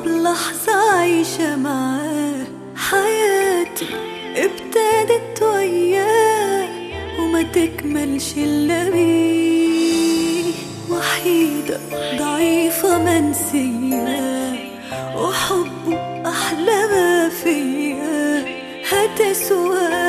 أصعب لحظة عايشة معاه حياتي ابتدت وياه وما تكملش إلا بيه وحيدة ضعيفة منسية وحبه أحلى ما فيا هتسوى